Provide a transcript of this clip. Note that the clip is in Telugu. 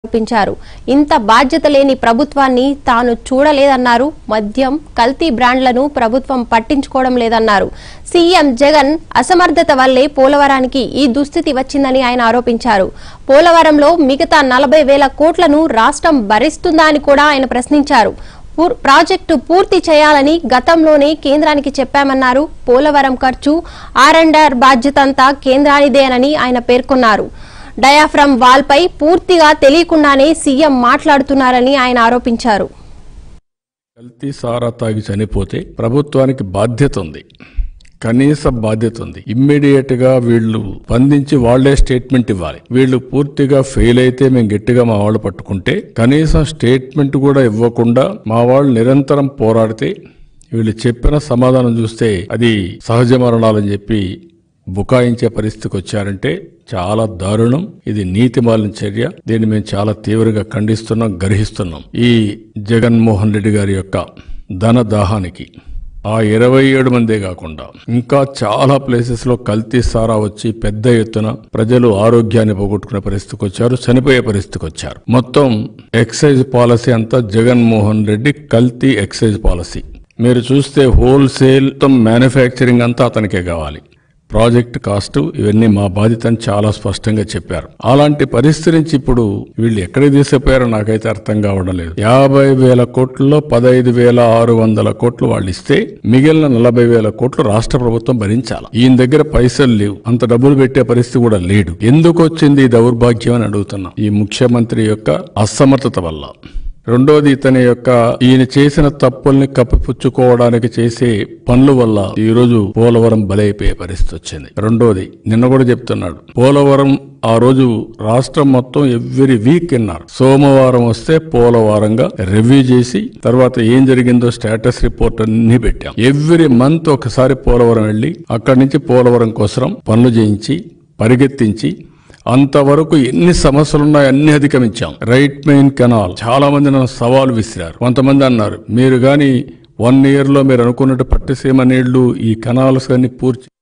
ఆరోపించారు ఇంత బాధ్యత లేని ప్రభుత్వాన్ని తాను చూడలేదన్నారు మద్యం కల్తీ బ్రాండ్లను ప్రభుత్వం పట్టించుకోవడం లేదన్నారు సీఎం జగన్ అసమర్థత వల్లే పోలవరానికి ఈ దుస్థితి వచ్చిందని ఆయన ఆరోపించారు పోలవరంలో మిగతా నలభై వేల కోట్లను రాష్ట్రం భరిస్తుందా అని కూడా ఆయన ప్రశ్నించారు పూర్- ప్రాజెక్టు పూర్తి చేయాలని గతంలోనే కేంద్రానికి చెప్పామన్నారు పోలవరం ఖర్చు ఆర్ అండ్ ఆర్ బాధ్యత అంతా కేంద్రానిదేనని ఆయన పేర్కొన్నారు డయాఫ్రమ్ వాల్పై పూర్తిగా తెలియకుండానే సీఎం మాట్లాడుతున్నారని ఆయన ఆరోపించారు కల్తీ సారా తాగి చనిపోతే ప్రభుత్వానికి బాధ్యత ఉంది కనీస బాధ్యత ఉంది ఇమ్మీడియట్ గా వీళ్ళు స్పందించి వాళ్లే స్టేట్మెంట్ ఇవ్వాలి వీళ్ళు పూర్తిగా ఫెయిల్ అయితే మేము గట్టిగా మా వాళ్ళు పట్టుకుంటే కనీసం స్టేట్మెంట్ కూడా ఇవ్వకుండా మా వాళ్ళు నిరంతరం పోరాడితే వీళ్ళు చెప్పిన సమాధానం చూస్తే అది సహజ మరణాలని చెప్పి బుకాయించే పరిస్థితికి వచ్చారంటే చాలా దారుణం ఇది నీతి మాలిన చర్య దీన్ని మేము చాలా తీవ్రంగా ఖండిస్తున్నాం గర్హిస్తున్నాం ఈ జగన్మోహన్ రెడ్డి గారి యొక్క ధన దాహానికి ఆ ఇరవై ఏడు మందే కాకుండా ఇంకా చాలా ప్లేసెస్ లో కల్తీ సారా వచ్చి పెద్ద ఎత్తున ప్రజలు ఆరోగ్యాన్ని పోగొట్టుకునే పరిస్థితికి వచ్చారు చనిపోయే పరిస్థితికి వచ్చారు మొత్తం ఎక్సైజ్ పాలసీ అంతా జగన్మోహన్ రెడ్డి కల్తీ ఎక్సైజ్ పాలసీ మీరు చూస్తే హోల్సేల్ మొత్తం మ్యానుఫ్యాక్చరింగ్ అంతా అతనికే కావాలి ప్రాజెక్ట్ కాస్ట్ ఇవన్నీ మా బాధ్యత అని చాలా స్పష్టంగా చెప్పారు అలాంటి పరిస్థితి నుంచి ఇప్పుడు వీళ్ళు ఎక్కడికి తీసుకుపోయారో నాకైతే అర్థం కావడం లేదు యాభై వేల కోట్లలో పదహైదు వేల ఆరు వందల కోట్లు వాళ్ళు ఇస్తే మిగిలిన నలభై వేల కోట్లు రాష్ట్ర ప్రభుత్వం భరించాలి ఈయన దగ్గర పైసలు లేవు అంత డబ్బులు పెట్టే పరిస్థితి కూడా లేడు ఎందుకు వచ్చింది ఈ దౌర్భాగ్యం అని అడుగుతున్నా ఈ ముఖ్యమంత్రి యొక్క అసమర్థత వల్ల రెండోది ఇతని యొక్క ఈయన చేసిన తప్పుల్ని కప్పిపుచ్చుకోవడానికి చేసే పనుల వల్ల ఈ రోజు పోలవరం బలైపోయే పరిస్థితి వచ్చింది రెండోది నిన్న కూడా చెప్తున్నాడు పోలవరం ఆ రోజు రాష్ట్రం మొత్తం ఎవ్రీ వీక్ విన్నారు సోమవారం వస్తే పోలవరంగా రివ్యూ చేసి తర్వాత ఏం జరిగిందో స్టేటస్ రిపోర్ట్ అన్ని పెట్టాం ఎవ్రీ మంత్ ఒకసారి పోలవరం వెళ్ళి అక్కడి నుంచి పోలవరం కోసం పనులు చేయించి పరిగెత్తించి అంతవరకు ఎన్ని సమస్యలు ఉన్నాయో అన్ని అధిగమించాం రైట్ మెయిన్ కెనాల్ చాలా మంది నన్ను సవాలు విసిరారు కొంతమంది అన్నారు మీరు గాని వన్ ఇయర్ లో మీరు అనుకున్నట్టు పట్టిసీమ నీళ్లు ఈ కెనాల్స్ అన్ని పూర్తి